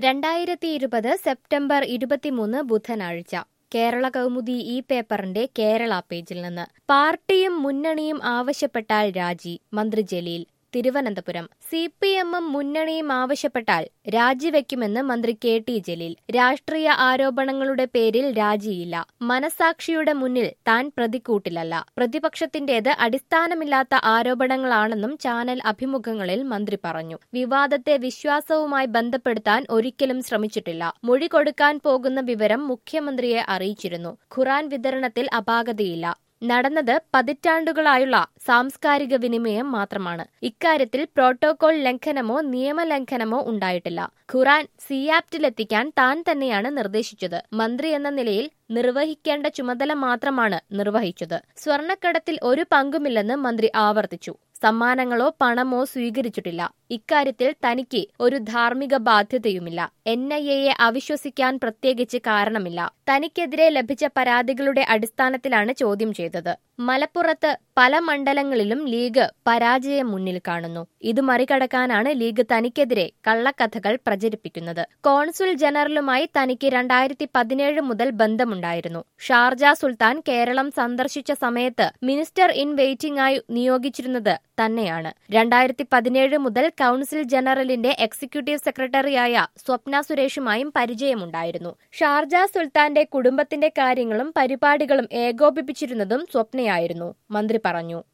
രണ്ടായിരത്തി ഇരുപത് സെപ്റ്റംബർ ഇരുപത്തിമൂന്ന് ബുധനാഴ്ച കേരള കൗമുദി ഈ പേപ്പറിന്റെ കേരള പേജിൽ നിന്ന് പാർട്ടിയും മുന്നണിയും ആവശ്യപ്പെട്ടാൽ രാജി മന്ത്രി ജലീൽ തിരുവനന്തപുരം സി പി എമ്മും മുന്നണിയും ആവശ്യപ്പെട്ടാൽ രാജിവെക്കുമെന്ന് മന്ത്രി കെ ടി ജലീൽ രാഷ്ട്രീയ ആരോപണങ്ങളുടെ പേരിൽ രാജിയില്ല മനസാക്ഷിയുടെ മുന്നിൽ താൻ പ്രതിക്കൂട്ടിലല്ല പ്രതിപക്ഷത്തിന്റേത് അടിസ്ഥാനമില്ലാത്ത ആരോപണങ്ങളാണെന്നും ചാനൽ അഭിമുഖങ്ങളിൽ മന്ത്രി പറഞ്ഞു വിവാദത്തെ വിശ്വാസവുമായി ബന്ധപ്പെടുത്താൻ ഒരിക്കലും ശ്രമിച്ചിട്ടില്ല മൊഴി കൊടുക്കാൻ പോകുന്ന വിവരം മുഖ്യമന്ത്രിയെ അറിയിച്ചിരുന്നു ഖുറാൻ വിതരണത്തിൽ അപാകതയില്ല നടന്നത് പതിറ്റാണ്ടുകളായുള്ള സാംസ്കാരിക വിനിമയം മാത്രമാണ് ഇക്കാര്യത്തിൽ പ്രോട്ടോകോൾ ലംഘനമോ നിയമലംഘനമോ ഉണ്ടായിട്ടില്ല ഖുറാൻ സിയാപ്റ്റിലെത്തിക്കാൻ താൻ തന്നെയാണ് നിർദ്ദേശിച്ചത് മന്ത്രി എന്ന നിലയിൽ നിർവഹിക്കേണ്ട ചുമതല മാത്രമാണ് നിർവഹിച്ചത് സ്വർണക്കടത്തിൽ ഒരു പങ്കുമില്ലെന്ന് മന്ത്രി ആവർത്തിച്ചു സമ്മാനങ്ങളോ പണമോ സ്വീകരിച്ചിട്ടില്ല ഇക്കാര്യത്തിൽ തനിക്ക് ഒരു ധാർമ്മിക ബാധ്യതയുമില്ല എൻ ഐ എയെ അവിശ്വസിക്കാൻ പ്രത്യേകിച്ച് കാരണമില്ല തനിക്കെതിരെ ലഭിച്ച പരാതികളുടെ അടിസ്ഥാനത്തിലാണ് ചോദ്യം ചെയ്തത് മലപ്പുറത്ത് പല മണ്ഡലങ്ങളിലും ലീഗ് പരാജയം മുന്നിൽ കാണുന്നു ഇത് മറികടക്കാനാണ് ലീഗ് തനിക്കെതിരെ കള്ളക്കഥകൾ പ്രചരിപ്പിക്കുന്നത് കോൺസുൽ ജനറലുമായി തനിക്ക് രണ്ടായിരത്തി പതിനേഴ് മുതൽ ബന്ധമുണ്ടായിരുന്നു ഷാർജ സുൽത്താൻ കേരളം സന്ദർശിച്ച സമയത്ത് മിനിസ്റ്റർ ഇൻ വെയിറ്റിംഗ് ആയി നിയോഗിച്ചിരുന്നത് തന്നെയാണ് രണ്ടായിരത്തി പതിനേഴ് മുതൽ കൌൺസിൽ ജനറലിന്റെ എക്സിക്യൂട്ടീവ് സെക്രട്ടറിയായ സ്വപ്ന സുരേഷുമായും പരിചയമുണ്ടായിരുന്നു ഷാർജ സുൽത്താന്റെ കുടുംബത്തിന്റെ കാര്യങ്ങളും പരിപാടികളും ഏകോപിപ്പിച്ചിരുന്നതും സ്വപ്നയായിരുന്നു മന്ത്രി പറഞ്ഞു